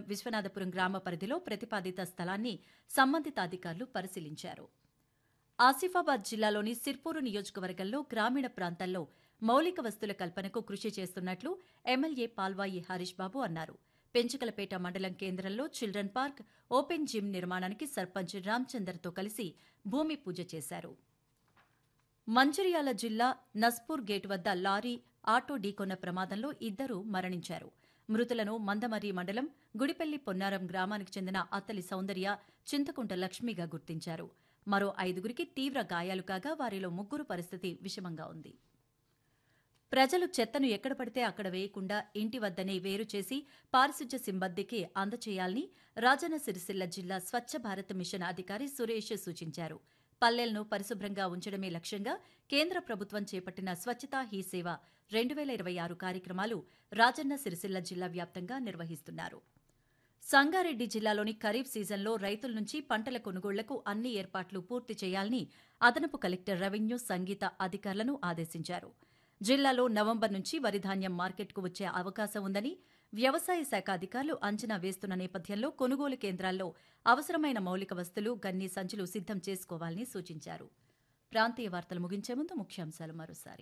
విశ్వనాథపురం గ్రామ పరిధిలో ప్రతిపాదిత స్థలాన్ని సంబంధిత అధికారులు పరిశీలించారు ఆసిఫాబాద్ జిల్లాలోని సిర్పూరు నియోజకవర్గంలో గ్రామీణ ప్రాంతాల్లో మౌలిక వస్తుల కల్పనకు కృషి చేస్తున్నట్లు ఎమ్మెల్యే పాల్వాయి హరీష్ బాబు అన్నారు పెంచుకలపేట మండలం కేంద్రంలో చిల్డ్రన్ పార్క్ ఓపెన్ జిమ్ నిర్మాణానికి సర్పంచ్ రామచందర్తో కలిసి భూమి పూజ చేశారు మంచిర్యాల జిల్లా నస్పూర్ గేట్ వద్ద లారీ ఆటో ఢీకొన్న ప్రమాదంలో ఇద్దరు మరణించారు మృతులను మందమర్రి మండలం గుడిపల్లి పొన్నారం గ్రామానికి చెందిన అత్తలి సౌందర్య చింతకుంట లక్ష్మిగా గుర్తించారు మరో ఐదుగురికి తీవ్ర గాయాలు కాగా వారిలో ముగ్గురు పరిస్థితి విషమంగా ఉంది ప్రజలు చెత్తను ఎక్కడ పడితే అక్కడ వేయకుండా ఇంటి వద్దనే వేరు చేసి పారిశుధ్య సిబ్బందికి అందచేయాలని రాజన్న సిరిసిల్ల జిల్లా స్వచ్ఛ భారత్ మిషన్ అధికారి సురేష్ సూచించారు పల్లెలను పరిశుభ్రంగా ఉంచడమే లక్ష్యంగా కేంద్ర ప్రభుత్వం చేపట్టిన స్వచ్ఛతా హీ సేవ రెండు వేల ఇరవై ఆరు కార్యక్రమాలు రాజన్న సిరిసిల్ల జిల్లా వ్యాప్తంగా నిర్వహిస్తున్నారు సంగారెడ్డి జిల్లాలోని ఖరీఫ్ సీజన్లో రైతుల నుంచి పంటల కొనుగోళ్లకు అన్ని ఏర్పాట్లు పూర్తి చేయాలని అదనపు కలెక్టర్ రెవెన్యూ సంగీత అధికారులను ఆదేశించారు జిల్లాలో నవంబర్ నుంచి వరి ధాన్యం మార్కెట్కు వచ్చే అవకాశం ఉందని వ్యవసాయ శాఖ అధికారులు అంచనా వేస్తున్న నేపథ్యంలో కొనుగోలు కేంద్రాల్లో అవసరమైన మౌలిక వస్తువులు గన్ని సంచులు సిద్దం చేసుకోవాలని సూచించారు ప్రాంతీయ వార్తలు ముగించే ముందు ముఖ్యాంశాలు మరోసారి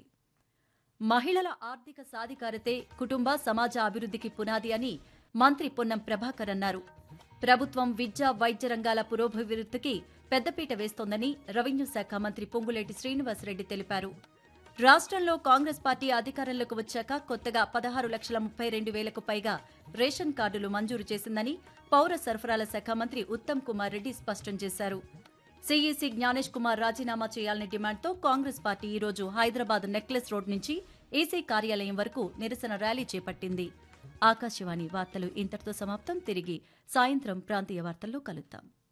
మహిళల ఆర్థిక సాధికారతే కుటుంబ సమాజ అభివృద్ధికి పునాది అని మంత్రి పొన్నం ప్రభాకర్ అన్నారు ప్రభుత్వం విద్య వైద్య రంగాల పురోభివృద్ధికి పెద్దపీట వేస్తోందని రెవెన్యూ శాఖ మంత్రి పొంగులేటి శ్రీనివాసరెడ్డి తెలిపారు రాష్ట్రంలో కాంగ్రెస్ పార్టీ అధికారంలోకి వచ్చాక కొత్తగా పదహారు లక్షల ముప్పై రెండు వేలకు పైగా రేషన్ కార్డులు మంజూరు చేసిందని పౌర సరఫరాల శాఖ మంత్రి ఉత్తమ్ కుమార్ రెడ్డి స్పష్టం చేశారు సీఈసీ జ్ఞానేష్ కుమార్ రాజీనామా చేయాలనే డిమాండ్తో కాంగ్రెస్ పార్టీ ఈ రోజు హైదరాబాద్ నెక్లెస్ రోడ్ నుంచి ఈసీ కార్యాలయం వరకు నిరసన ర్యాలీ చేపట్టింది ఆకాశవాణి వార్తలు ఇంతటితో సమాప్తం తిరిగి సాయంత్రం ప్రాంతీయ వార్తల్లో కలుద్దాం